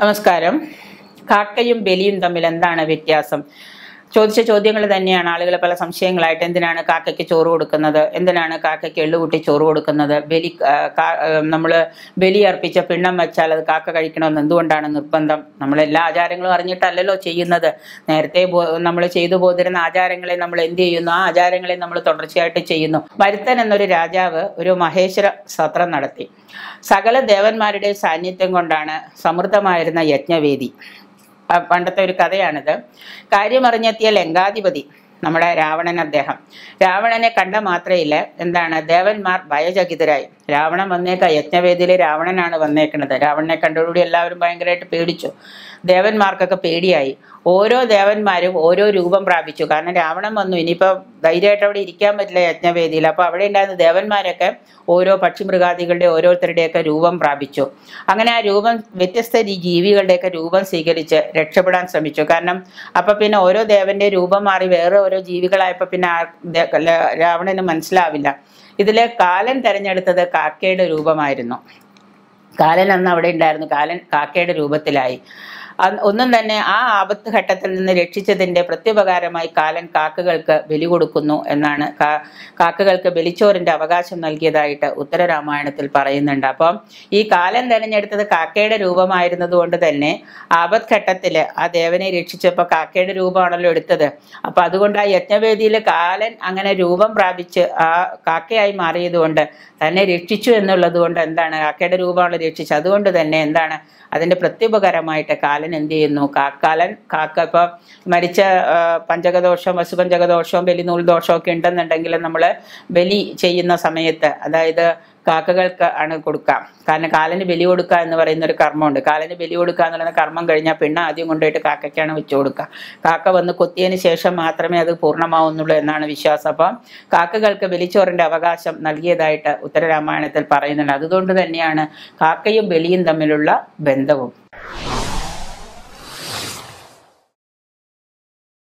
നമസ്കാരം കാക്കയും ബലിയും തമ്മിൽ എന്താണ് വ്യത്യാസം ചോദിച്ച ചോദ്യങ്ങൾ തന്നെയാണ് ആളുകൾ പല സംശയങ്ങളായിട്ട് എന്തിനാണ് കാക്കയ്ക്ക് ചോറ് കൊടുക്കുന്നത് എന്തിനാണ് കാക്കയ്ക്ക് എള്ളുകൂട്ടി ചോറ് കൊടുക്കുന്നത് ബലി നമ്മൾ ബലി അർപ്പിച്ച പിണ്ണം വെച്ചാൽ അത് കാക്ക കഴിക്കണമെന്ന് എന്തുകൊണ്ടാണ് നിർബന്ധം നമ്മൾ എല്ലാ ആചാരങ്ങളും അറിഞ്ഞിട്ടല്ലല്ലോ ചെയ്യുന്നത് നേരത്തെ നമ്മൾ ചെയ്തു പോതിരുന്ന ആചാരങ്ങളെ നമ്മൾ എന്ത് ചെയ്യുന്നു ആ ആചാരങ്ങളെ നമ്മൾ തുടർച്ചയായിട്ട് ചെയ്യുന്നു വരുത്തൻ എന്നൊരു രാജാവ് ഒരു മഹേശ്വര സത്രം നടത്തി സകല ദേവന്മാരുടെ സാന്നിധ്യം കൊണ്ടാണ് സമൃദ്ധമായിരുന്ന യജ്ഞവേദി ആ പണ്ടത്തെ ഒരു കഥയാണിത് കാര്യമറിഞ്ഞെത്തിയ ലങ്കാധിപതി നമ്മുടെ രാവണൻ അദ്ദേഹം രാവണനെ കണ്ട മാത്രയില്ല എന്താണ് ദേവന്മാർ ഭയചകിതരായി രാവണൻ വന്നേക്ക യജ്ഞവേദിയിൽ രാവണനാണ് വന്നേക്കുന്നത് രാവണനെ കണ്ടോടുകൂടി എല്ലാവരും ഭയങ്കരമായിട്ട് പേടിച്ചു ദേവന്മാർക്കൊക്കെ പേടിയായി ഓരോ ദേവന്മാരും ഓരോ രൂപം പ്രാപിച്ചു കാരണം രാവണൻ വന്നു ഇനിയിപ്പോൾ ധൈര്യമായിട്ട് അവിടെ ഇരിക്കാൻ പറ്റില്ല യജ്ഞവേദിയിൽ അപ്പോൾ അവിടെ ഉണ്ടായിരുന്ന ദേവന്മാരൊക്കെ ഓരോ പക്ഷിമൃഗാദികളുടെ ഓരോരുത്തരുടെയൊക്കെ രൂപം പ്രാപിച്ചു അങ്ങനെ ആ രൂപം വ്യത്യസ്ത രീ- ജീവികളുടെയൊക്കെ രൂപം സ്വീകരിച്ച് രക്ഷപ്പെടാൻ ശ്രമിച്ചു കാരണം അപ്പം പിന്നെ ഓരോ ദേവന്റെ രൂപം മാറി വേറെ ഓരോ ജീവികളായപ്പോൾ പിന്നെ ആ ദേ- ല- രാവണന് മനസ്സിലാവില്ല ഇതിലെ കാലൻ തെരഞ്ഞെടുത്തത് കാക്കയുടെ രൂപമായിരുന്നു കാലൻ അന്ന് അവിടെ ഉണ്ടായിരുന്നു കാലൻ കാക്കയുടെ രൂപത്തിലായി അന്ന് ഒന്നും തന്നെ ആ ആപത്ത് ഘട്ടത്തിൽ നിന്ന് രക്ഷിച്ചതിന്റെ പ്രത്യുപകാരമായി കാലൻ കാക്കകൾക്ക് ബലി കൊടുക്കുന്നു എന്നാണ് കാ- കാക്കകൾക്ക് ബലിച്ചോറിന്റെ അവകാശം നൽകിയതായിട്ട് ഉത്തരരാമായണത്തിൽ പറയുന്നുണ്ട് അപ്പം ഈ കാലൻ തെരഞ്ഞെടുത്തത് കാക്കയുടെ രൂപമായിരുന്നത് കൊണ്ട് തന്നെ ആപത് ഘട്ടത്തിൽ ആ ദേവനെ രക്ഷിച്ചപ്പോൾ കാക്കയുടെ രൂപമാണല്ലോ എടുത്തത് അപ്പൊ അതുകൊണ്ട് ആ യജ്ഞവേദിയിൽ കാലൻ അങ്ങനെ രൂപം പ്രാപിച്ച് ആ കാക്കയായി മാറിയതുകൊണ്ട് തന്നെ രക്ഷിച്ചു എന്നുള്ളത് കൊണ്ട് എന്താണ് കാക്കയുടെ രൂപമാണ് രക്ഷിച്ചത് അതുകൊണ്ട് തന്നെ എന്താണ് അതിന്റെ പ്രത്യുപകരമായിട്ട് കാലൻ എന്ത് ചെയ്യുന്നു കാക്കാലൻ കാക്ക ഇപ്പൊ മരിച്ച ആ, പഞ്ചകദോഷം വസുപഞ്ചകദോഷവും ബലിനൂൽ ദോഷവും ഒക്കെ ഉണ്ടെന്നുണ്ടെങ്കിൽ നമ്മൾ ബലി ചെയ്യുന്ന സമയത്ത് അതായത് കാക്കകൾക്ക് ആണ് കൊടുക്കാം കാരണം കാലന് ബലി കൊടുക്കുക എന്ന് പറയുന്ന ഒരു കർമ്മമുണ്ട് കാലന് ബലി കൊടുക്കുക എന്ന് പറയുന്ന കർമ്മം കഴിഞ്ഞാൽ പിന്നെ ആദ്യം കൊണ്ടുപോയിട്ട് കാക്കയ്ക്കാണ് വെച്ചു കൊടുക്കുക കാക്ക വന്ന് കൊത്തിയതിന് ശേഷം മാത്രമേ അത് പൂർണ്ണമാവുന്നുള്ളൂ എന്നാണ് വിശ്വാസം അപ്പം കാക്കകൾക്ക് ബലിച്ചോറിന്റെ അവകാശം നൽകിയതായിട്ട് ഉത്തരരാമായണത്തിൽ പറയുന്നുണ്ട് അതുകൊണ്ട് തന്നെയാണ് കാക്കയും ബലിയും തമ്മിലുള്ള ബന്ധവും